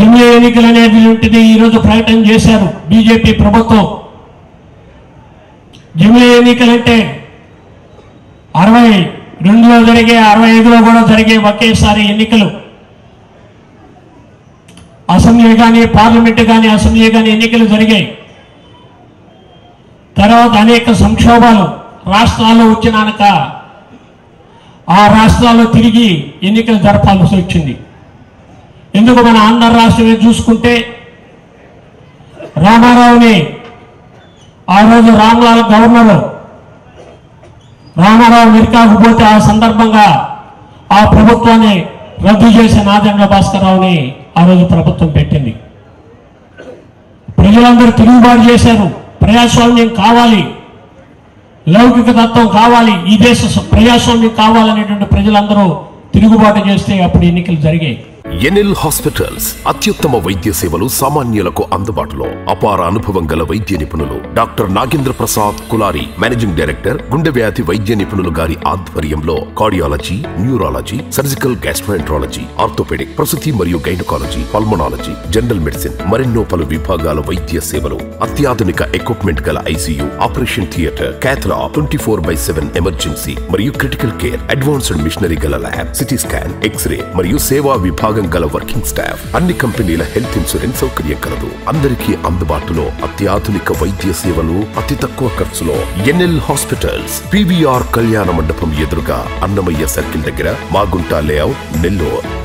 జమిలీ ఎన్నికలు అనేటువంటిది ఈరోజు ప్రకటన చేశారు బీజేపీ ప్రభుత్వం జమిలీ ఎన్నికలంటే అరవై రెండులో జరిగే అరవై ఐదులో కూడా జరిగే ఒకేసారి ఎన్నికలు అసెంబ్లీ కానీ పార్లమెంటు కానీ అసెంబ్లీ కానీ ఎన్నికలు జరిగాయి తర్వాత అనేక సంక్షోభాలు రాష్ట్రాల్లో వచ్చినాక ఆ రాష్ట్రాల్లో తిరిగి ఎన్నికలు జరపాల్సి వచ్చింది ఎందుకు మన ఆంధ్ర రాష్ట్రమే చూసుకుంటే రామారావుని ఆ రోజు రామ్లాల్ గవర్నరు రామారావు అమెరికాకు పోతే ఆ సందర్భంగా ఆ ప్రభుత్వాన్ని రద్దు చేసే నాదెండ్ల భాస్కరరావుని ఆ రోజు ప్రభుత్వం పెట్టింది ప్రజలందరూ తిరుగుబాటు చేశారు ప్రజాస్వామ్యం కావాలి లౌకిక తత్వం కావాలి ఈ దేశ స- ప్రజాస్వామ్యం కావాలనేటువంటి ప్రజలందరూ తిరుగుబాటు చేస్తే అప్పుడు ఎన్నికలు జరిగాయి ఎన్ఎల్ హాస్పిటల్స్ అత్యుత్తమ వైద్య సేవలు సామాన్యులకు అందుబాటులో అపార అనుభవం గల వైద్య నిపుణులు doctor Nagendra Prasad Kulari managing director గుండె వ్యాధి వైద్య నిపుణులు గారి ఆధ్వర్యంలో cardiology neurology surgical gastroenterology orthopaedic ప్రసూతి మరియు గైనకాలజీ పల్మనాలజీ జనరల్ మెడిసిన్ మరెన్నో పలు విభాగాల వైద్య సేవలు అత్యాధునిక ఎక్విప్మెంట్ గల ICU operation theatre cath lab twenty four by seven emergency మరియు క్రిటికల్ కేర్ అడ్వాన్స్డ్ మిషనరీ గల ల్యాబ్ సిటీ స్కాన్ ఎక్స్రే మరియు సేవా విభాగం గల వర్కింగ్ స్టాఫ్ అన్ని కంపెనీల హెల్త్ ఇన్సూరెన్స్ సౌకర్యం కలదు అందరికీ అందుబాటులో అత్యాధునిక వైద్య సేవలు అతి తక్కువ ఖర్చులో ఎన్ఎల్ హాస్పిటల్స్ పివిఆర్ కళ్యాణ మండపం ఎదురుగా అన్నమయ్య సర్కిల్ దగ్గర మాగుంట లేఅవుట్ నెల్లూరు